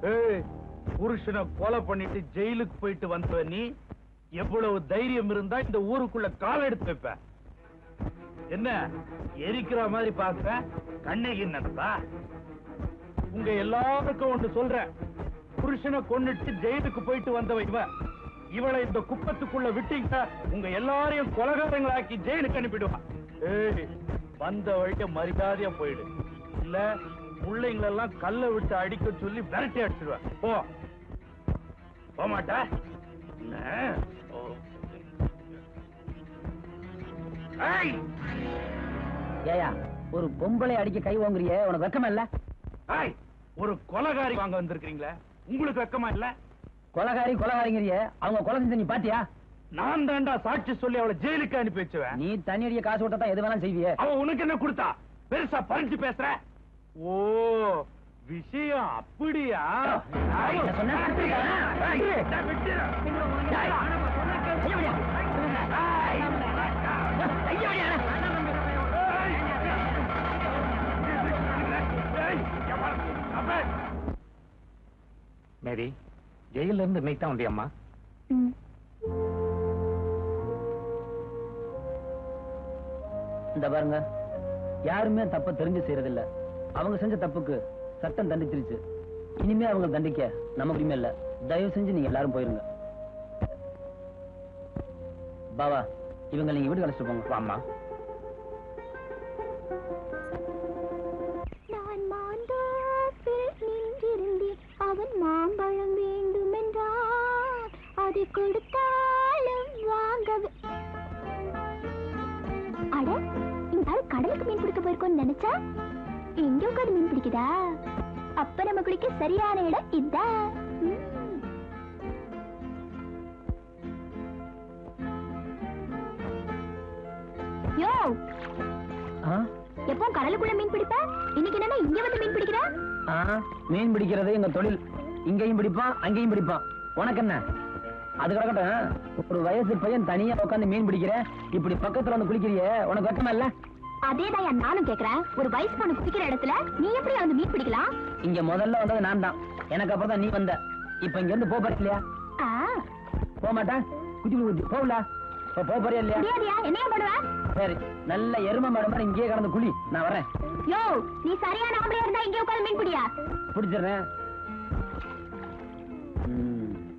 ஏய், புருஷனை கொலை பண்ணிட்டு ஜெயிலுக்கு போயிட்டு வந்தவ நீ எவ்வளவு தைரியம் இருந்தா இந்த ஊருக்குள்ள கால் எடுத்து வைப்ப என்ன எரிக்கிற மாதிரி பார்க்க கண்ணகி நடந்தா உங்க எல்லாருக்கும் ஒன்று சொல்றேன் புருஷனை கொன்னுட்டு ஜெயிலுக்கு போயிட்டு வந்தவ இவ இவளை இந்த குப்பத்துக்குள்ள விட்டீங்க உங்க எல்லாரையும் கொலகாரங்களாக்கி ஜெயிலுக்கு அனுப்பிடுவா ஏய் வந்த வழிய மரியாதையா போயிடு இல்ல பிள்ளைங்களெல்லாம் கல்ல விட்டு அடிக்க சொல்லி விரட்டி அடிச்சிடுவேன் போ போக மாட்டா என்ன? ஓ. ஏய் ஏயா ஒரு பொம்பளை அடிக்க கை வாங்குறியே உனக்கு வெக்கமா இல்ல ஏய், ஒரு கொலகாரி வாங்க வந்திருக்கீங்களே உங்களுக்கு வெக்கமா இல்ல கொலகாரி கொலகாரிங்கிறியே அவங்க கொலை செஞ்ச நீ பாத்தியா நான் தாண்டா சாட்சி சொல்லி அவளை ஜெயிலுக்கு அனுப்பி வச்சுவேன் நீ தண்ணி அடிக்க காசு விட்டா எது வேணாலும் செய்வியே அவ உனக்கு என்ன கொடுத்தா பெருசா பறிச்சு பேசுற ஓ விஷயம் அப்படியா ஏய், என்ன சொன்ன? ஏய், இதை விட்டுரு. ஏய், ஏய், எவன்? அவன். மேரி ஜெயில இருந்து இன்னைக்கு தான் வந்தியம்மா இந்த பாருங்க யாருமே தப்ப தெரிஞ்சு செய்யறதில்ல அவங்க செஞ்ச தப்புக்கு சட்டம் தண்டிச்சிருச்சு இனிமே அவங்க தண்டிக்க நம்ம உரிமை இல்ல தயவு செஞ்சு நீங்க எல்லாரும் போயிருங்க பாவா இவங்க நீங்க வீட்டுக்கு அழைச்சிட்டு போங்க வாம்மா நான் மாந்தோப்பில் நின்றிருந்தேன் அவன் மாம்பழம் வேண்டுமென்றான் அதை கொடுத்தாலும் வாங்கவே அட இந்த ஆள் கடலுக்கு மீன் பிடிக்க போயிருக்கோம்னு நினைச்சா எங்க உட்காந்து மீன் பிடிக்குதா அப்ப நம்ம குளிக்க சரியான இடம் இதான் ம். யோ ஆ? எப்போ கடலுக்குள்ள மீன் பிடிப்ப இன்னைக்கு என்னன்னா இங்க வந்து மீன் பிடிக்கிற ஆ, மீன் பிடிக்கிறது எங்க தொழில் இங்கேயும் பிடிப்பான் அங்கேயும் பிடிப்பான் உனக்கு என்ன அது கிடக்கட்டும் ஒரு வயசு பையன் தனியா உட்காந்து மீன் பிடிக்கிற இப்படி பக்கத்துல வந்து குளிக்கிறியே உனக்கு வெக்கமா இல்ல அதேதான் நானும் கேக்குறேன் ஒரு வயசு பொண்ணு குடிக்கிற இடத்துல நீ எப்படி வந்து மீன் பிடிக்கலாம் இங்க முதல்ல வந்தது நான் தான் எனக்கு அப்புறம் தான் நீ வந்த இப்ப இங்க இருந்து போக போறியா இல்லையா ஆ, போக மாட்டேன் குட்டி குட்டி போகல இப்ப போக போறியா இல்லையா முடியாதியா என்னையா பண்ணுவ சரி நல்ல எரும மாடு மாதிரி இங்கேயே கடந்து குளி நான் வரேன் யோ நீ சரியான ஆம்பளையா இருந்தா இங்கே உட்காந்து மீன் பிடியா பிடிச்சிடுறேன் ம்.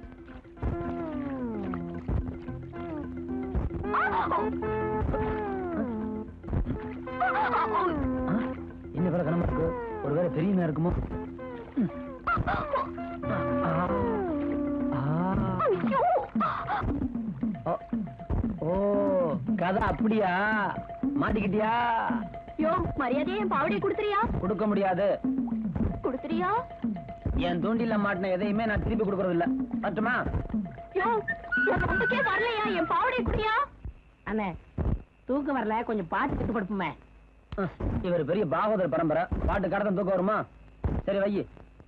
ஆ, என்ன வேலை கனமா இருக்கு ஒருவேளை பெரிய மீனா இருக்குமோ ம். ஆ. ஆ. ஐயோ! ஓ. ஓ கதை அப்படியா மாட்டிக்கிட்டியா யோ மரியாதையா என் பாவடையை கொடுத்துறியா கொடுக்க முடியாது கொடுத்துறியா என் தூண்டில மாட்டின எதையுமே நான் திருப்பி கொடுக்கறது இல்ல பட்டுமா யோ என் ரொம்பக்கே வரலையா என் பாவடையை குடியா அண்ணே தூக்கம் வரல கொஞ்சம் பாட்டு கட்டு படுப்புமே இவர் பெரிய பாகவதர் பரம்பரை பாட்டு கடத்தம் தூக்கம் வருமா சரி வை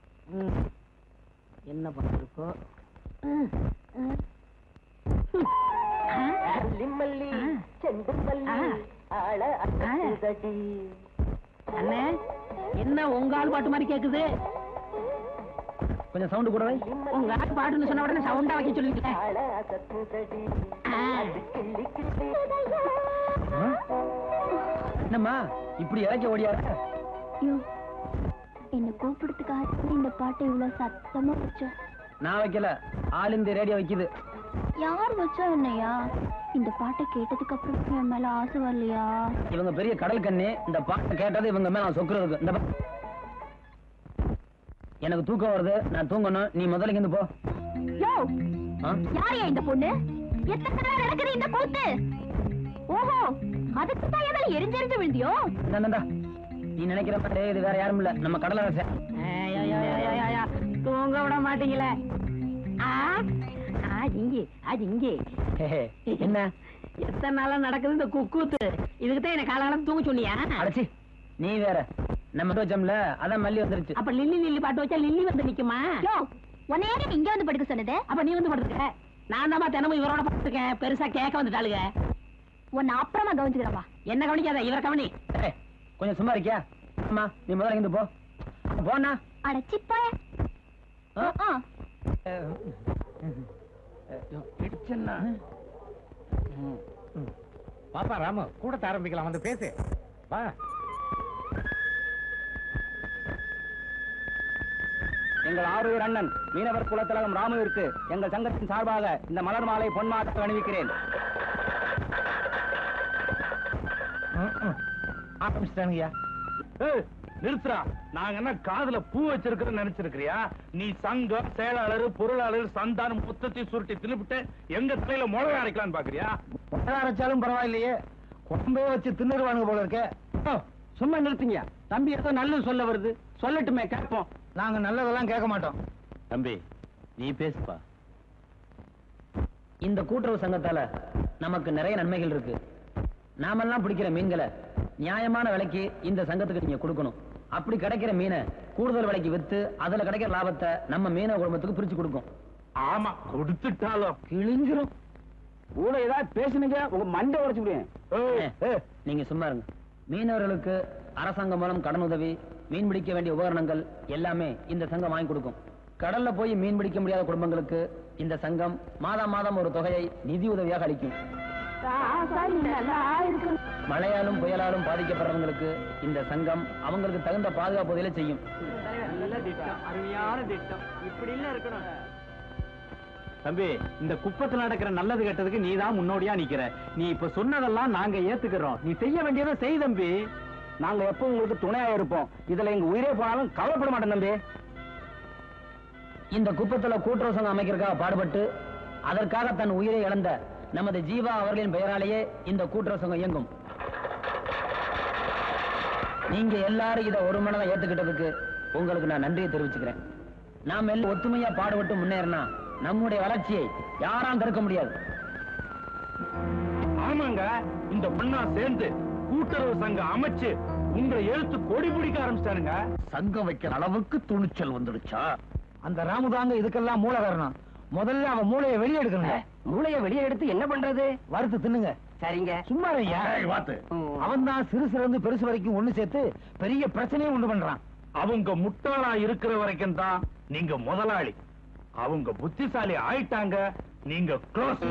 என்ன பண்ணிருக்கோ அண்ணே என்ன உங்க ஆள் பாட்டு மாதிரி கேக்குது கொஞ்சம் சவுண்ட் கூட வை உங்க ஆள் பாட்டுன்னு சொன்ன உடனே சவுண்டா வைக்க சொல்லிட்டேன் ஆ? என்னம்மா இப்படி இறக்கி ஓடியார யோ என்ன கூப்பிடுறதுக்காக இந்த பாட்டை இவ்வளவு சத்தமா வச்சோம் நான் வைக்கல ஆல் இந்த ரேடியோ வைக்குது யார் வச்சா என்னையா இந்த பாட்டை கேட்டதுக்கு அப்புறம் என் மேல ஆசை வரலையா இவங்க பெரிய கடல் கண்ணி இந்த பாட்டு கேட்டது இவங்க மேல நான் சொக்குறதுக்கு இந்த பா- எனக்கு தூக்கம் வருது நான் தூங்கணும் நீ முதல்ல இங்க இருந்து போ யோ ஆ? யாரையா இந்த பொண்ணு எத்தனை நாள் நடக்குது இந்த கூத்து ஓஹோ அதுக்கு தான் என் மேல எரிஞ்செரிஞ்சு விழுந்தியோ இந்தா, இந்தா, இந்தா. நீ நினைக்கிற மாதிரி இது வேற யாரும் இல்ல நம்ம கடலரச ஐயா, தூங்க விட மாட்டீங்களே ஆ, அது இங்கே அது இங்கே என்ன எத்தனை நாளா நடக்குது இந்த குக்கூத்து இதுக்கு தான் என்ன காலாலம் தூங்க சொன்னியா அடைச்சி நீ வேற நம்ம வச்சோம்ல அதான் மல்லி வந்துருச்சு அப்ப லில்லி லில்லி பாட்டு வச்சா லில்லி வந்து நிக்குமா யோ உன்னை யாரு இங்க வந்து படுக்க சொன்னது அப்ப நீ வந்து படுத்துக்க நான் தான் தினமும் இவரோட படுத்துக்கேன் பெருசா கேட்க வந்துட்டாளுங்க உன்னை அப்புறமா கவனிச்சுக்கிறவா என்ன கவனிக்காத இவரை கவனி ஏய், கொஞ்சம் சும்மா இருக்கியா அம்மா நீ முதல்ல இங்க இருந்து போ போனா அட சிப்பாய ஆ. இடிச்சன்னா பாப்பா ராமு கூடத்த ஆரம்பிக்கலாம் வந்து பேசு வா எங்கள் ஆரூர் அண்ணன் மீனவர் குலத்திலகம் ராமுவிற்கு எங்கள் சங்கத்தின் சார்பாக இந்த மலர் மாலை பொன்மாற்றம் அணிவிக்கிறேன் ஆரம்பிச்சிட்டானுங்கய்யா ஏய், நிறுத்துறா நாங்க என்ன காதுல பூ வச்சிருக்கிறோம் நினைச்சிருக்கிறியா நீ சங்கம் செயலாளர் பொருளாளர் சந்தானம் மொத்தத்தையும் சுருட்டி தின்னுபிட்டு எங்க தலையில மிளகா அரைக்கலாம்னு பாக்குறியா முட்டை அரைச்சாலும் பரவாயில்லையே குழம்பே வச்சு தின்னுருவானுங்க போல இருக்கே சும்மா நிறுத்துங்க தம்பி ஏதோ நல்லது சொல்ல வருது சொல்லட்டுமே கேட்போம் நாங்க நல்லதெல்லாம் கேட்க மாட்டோம் தம்பி நீ பேசுப்பா இந்த கூட்டுறவு சங்கத்தால நமக்கு நிறைய நன்மைகள் இருக்கு நாமெல்லாம் பிடிக்கிற மீன்களை நியாயமான விலைக்கு இந்த சங்கத்துக்கு நீங்க கொடுக்கணும் அப்படி கிடைக்கிற மீனை கூடுதல் விலைக்கு வித்து அதுல கிடைக்கிற லாபத்தை நம்ம மீனவ குடும்பத்துக்கு பிரிச்சு கொடுக்கும் ஆமா கொடுத்துட்டாலும் கிழிஞ்சிரும் கூட ஏதாவது பேசுனீங்க உங்க மண்டை உடைச்சு விடுவேன் ஏய், நீங்க சும்மா இருங்க மீனவர்களுக்கு அரசாங்கம் மூலம் கடன் உதவி மீன் பிடிக்க வேண்டிய உபகரணங்கள் எல்லாமே இந்த சங்கம் வாங்கி கொடுக்கும் கடல்ல போய் மீன் பிடிக்க முடியாத குடும்பங்களுக்கு இந்த சங்கம் மாதம் மாதம் ஒரு தொகையை நிதி உதவியாக அளிக்கும் மழையாலும் புயலாலும் பாதிக்கப்படுறவங்களுக்கு இந்த சங்கம் அவங்களுக்கு தகுந்த பாதுகாப்பு உதவிகளை செய்யும் தம்பி இந்த குப்பத்துல நடக்கிற நல்லது கெட்டதுக்கு நீ தான் முன்னோடியா நிக்கிற நீ இப்ப சொன்னதெல்லாம் நாங்க ஏத்துக்கிறோம் நீ செய்ய வேண்டியதை செய் தம்பி நாங்க எப்போ உங்களுக்கு துணையா இருப்போம் இதுல எங்க உயிரே போனாலும் கவலைப்பட மாட்டோம் தம்பி இந்த குப்பத்துல கூட்டுறவு சங்கம் அமைக்கிறதுக்காக பாடுபட்டு அதற்காக தன் உயிரை இழந்த நமது ஜீவா அவர்களின் பெயராலேயே இந்த கூட்டுறவு சங்கம் இயங்கும் நீங்க எல்லாரும் இதை ஒரு மனதை ஏத்துக்கிட்டதுக்கு உங்களுக்கு நான் நன்றியை தெரிவிச்சுக்கிறேன் நாம் எல்லாம் ஒத்துமையா பாடுபட்டு முன்னேறினா நம்முடைய வளர்ச்சியை யாராலும் தடுக்க முடியாது ஆமாங்க இந்த பொண்ணா சேர்ந்து கூட்டுறவு சங்கம் அமைச்சு உங்களை எழுத்து கொடி பிடிக்க ஆரம்பிச்சிட்டானுங்க சங்கம் வைக்கிற அளவுக்கு துணிச்சல் வந்துடுச்சா அந்த ராமுதாங்க இதுக்கெல்லாம் மூல காரணம் முதல்ல அவன் மூளையை வெளியே எடுக்கணும் மூளையை வெளியே எடுத்து என்ன பண்றது வறுத்து தின்னுங்க சரிங்க சும்மா அவன் தான் சிறு சிறந்து பெருசு வரைக்கும் ஒண்ணு சேர்த்து பெரிய பிரச்சனையும் உண்டு பண்றான் அவங்க முட்டாளா இருக்கிற வரைக்கும் தான் நீங்க முதலாளி அவங்க புத்திசாலி ஆயிட்டாங்க நீங்க க்ளோஸ்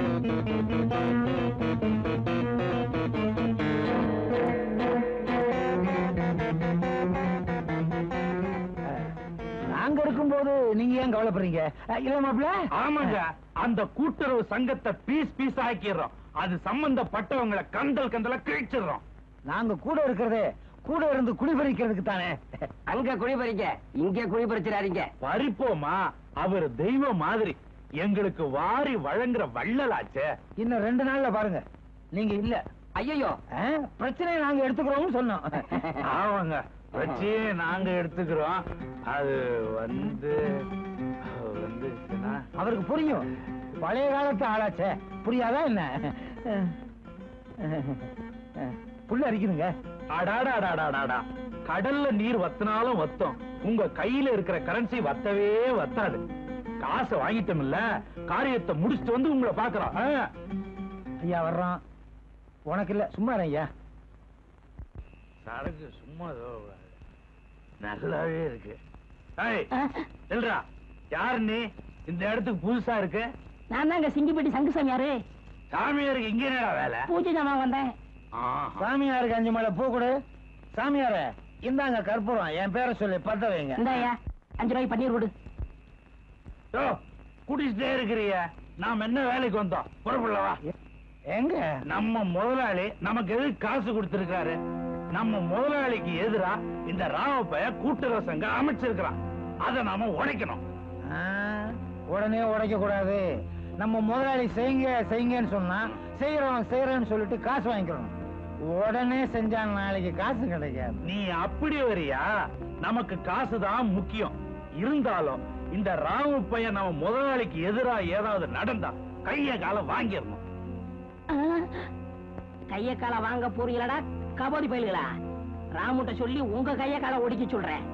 நாங்க இருக்கும்போது நீங்க ஏன் கவலைப்படுறீங்க அஹ், இல்ல மாப்பிள்ள ஆமாங்க அந்த கூட்டுறவு சங்கத்தை பீஸ் பீஸ் ஆக்கிடுறோம் அது சம்பந்தப்பட்டவங்களை கந்தல் கந்தல கிழிச்சிடுறோம் நாங்க கூட இருக்கிறதே கூட இருந்து குடிபறிக்கிறதுக்கு தானே அங்க குடிபறிக்க இங்க குடிபறிச்சிடாதீங்க பறிப்போமா அவர் தெய்வம் மாதிரி எங்களுக்கு வாரி வழங்குற வள்ளலாச்சே இன்னும் ரெண்டு நாள்ல பாருங்க நீங்க இல்ல ஐயோ அஹ், பிரச்சனையை நாங்க எடுத்துக்கிறோம்னு சொன்னோம் ஆமாங்க பிரச்சனையை நாங்க எடுத்துக்கிறோம் அது வந்து வந்துச்சுன்னா அவருக்கு புரியும் பழைய காலத்து ஆளாச்சே புரியாதா என்ன புள்ள அரிக்குதுங்க அடாடாடாடாடாடா கடல்ல நீர் வத்தினாலும் வத்தம் உங்க கையில இருக்கிற கரன்சி வத்தவே வத்தாது காசை வாங்கிட்டோம்ல காரியத்தை முடிச்சுட்டு வந்து உங்களை பாக்குறோம் ஆ. ஐயா வர்றான் உனக்கு இல்ல சும்மா இரு ஐயா சரக்கு சும்மா ஏதோ நல்லாவே இருக்கு ஏய், நில்றா யார் நீ இந்த இடத்துக்கு புதுசா இருக்கு நான் தாங்க சிங்கிப்பட்டி சங்கு சாமியாரு சாமியாருக்கு இங்க என்னடா வேலை பூஜை ஜாமான் வந்தேன் ஆஹா. சாமியாருக்கு அஞ்சு மலை பூ கொடு சாமியார இந்தாங்க கற்பூரம் என் பேரை சொல்லி பத்த வைங்க இந்தாயா அஞ்சு ரூபாய்க்கு பன்னீர் கொடு யோ, குடிச்சிட்டே இருக்கிறிய நாம் என்ன வேலைக்கு வந்தோம் புறப்படலவா எங்க நம்ம முதலாளி நமக்கு எதுக்கு காசு கொடுத்திருக்காரு நம்ம முதலாளிக்கு எதிரா இந்த ராமப்பைய கூட்டுறவு சங்கம் அமைச்சிருக்கிறான் அதை நாம உடைக்கணும் ஆ, உடனே உடைக்க கூடாது நம்ம முதலாளி செய்யுங்க செய்யுங்கன்னு சொன்னா செய்யறோம் செய்யறோம்னு சொல்லிட்டு காசு வாங்கிக்கிறோம் உடனே செஞ்சா நாளைக்கு காசு கிடைக்காது நீ அப்படி வரியா நமக்கு காசு தான் முக்கியம் இருந்தாலும் இந்த ராம பையன் நம்ம முதலாளிக்கு எதிரா ஏதாவது நடந்தா கைய கால வாங்கிடணும் கைய காலை வாங்க போறீங்களடா கபடி பயில்களா ராமுட்ட சொல்லி உங்க கைய காலை ஒடிக்க சொல்றேன்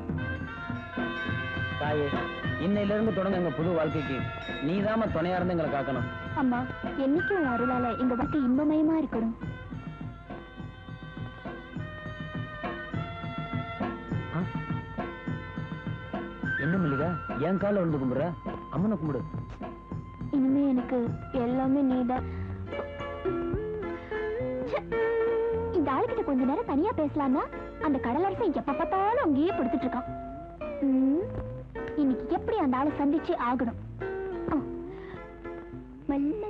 தாயே இன்னையில இருந்து தொடங்க எங்க புது வாழ்க்கைக்கு நீதாம துணையா இருந்து எங்களை காக்கணும் அம்மா என்னைக்கும் உன் அருளால எங்க வாழ்க்கை இன்பமயமா இருக்கணும் என்ன மல்லிகா என் கால விழுந்து கும்பிடுற அம்மனை கும்பிடு இனிமே எனக்கு எல்லாமே நீதான் ச்சே, இந்த ஆளுகிட்ட கொஞ்ச நேரம் தனியா பேசலாம்னா அந்த கடலரசன் எப்ப பார்த்தாலும் அங்கேயே படுத்துட்டு இருக்கான் ம், இன்னைக்கு எப்படி அந்த ஆளை சந்திச்சு ஆகணும் ஆ. மெல்ல.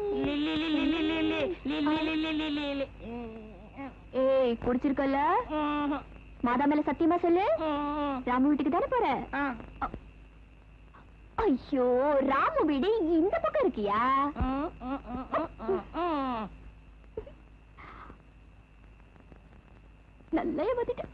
ஏய் குடிச்சிருக்கல மாதா மேல சத்தியமா சொல்லு ராமு வீட்டுக்கு தானே போற அ- ஐயோ ராமு வீடு இந்த பக்கம் இருக்கியா நல்லா ஏமாத்திட்ட